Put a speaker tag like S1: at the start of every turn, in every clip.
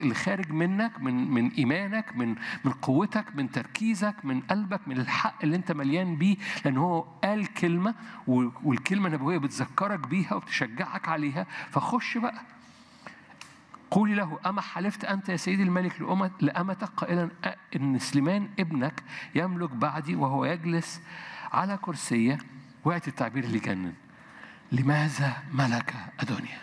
S1: اللي خارج منك من من ايمانك من من قوتك من تركيزك من قلبك من الحق اللي انت مليان بيه لان هو قال كلمه والكلمه النبويه بتذكرك بيها وبتشجعك عليها فخش بقى قولي له أما حلفت أنت يا سيدي الملك لأمتك قائلا إن سليمان ابنك يملك بعدي وهو يجلس على كرسية وقت التعبير اللي جنن لماذا ملك أدونيا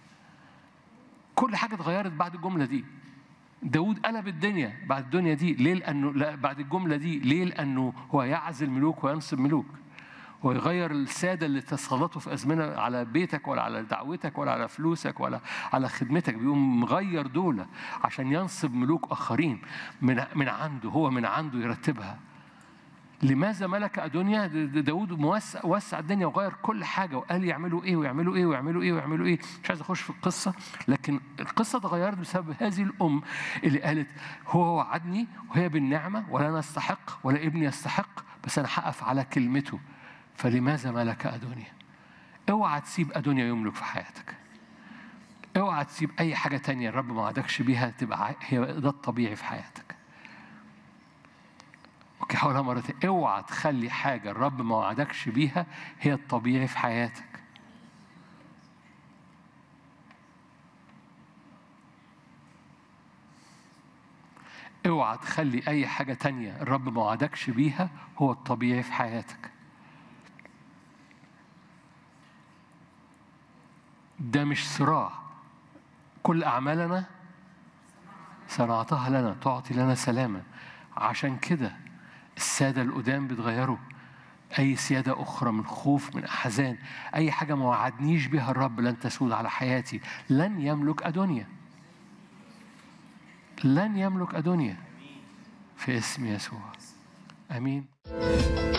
S1: كل حاجة اتغيرت بعد الجملة دي داود قلب الدنيا بعد الدنيا دي ليه لأنه لا بعد الجملة دي ليه لأنه هو يعزل ملوك وينصب ملوك ويغير السادة اللي تسلطوا في أزمنة على بيتك ولا على دعوتك ولا على فلوسك ولا على خدمتك بيقوم مغير دولة عشان ينصب ملوك آخرين من من عنده هو من عنده يرتبها لماذا ملك أدونيا داود موسع وسع الدنيا وغير كل حاجة وقال يعملوا إيه ويعملوا إيه ويعملوا إيه ويعملوا إيه مش عايز أخش في القصة لكن القصة اتغيرت بسبب هذه الأم اللي قالت هو وعدني وهي بالنعمة ولا أنا أستحق ولا ابني يستحق بس أنا هقف على كلمته فلماذا ملك أدونيا اوعى تسيب أدونيا يملك في حياتك اوعى تسيب أي حاجة تانية الرب ما وعدكش بيها تبقى هي ده الطبيعي في حياتك اوكي حاولها مرة تانية اوعى تخلي حاجة الرب ما وعدكش بيها هي الطبيعي في حياتك اوعى تخلي أي حاجة تانية الرب ما وعدكش بيها هو الطبيعي في حياتك ده مش صراع كل أعمالنا صنعتها لنا تعطي لنا سلاما عشان كده السادة القدام بيتغيروا أي سيادة أخرى من خوف من أحزان أي حاجة ما وعدنيش بها الرب لن تسود على حياتي لن يملك أدونيا لن يملك أدونيا في اسم يسوع آمين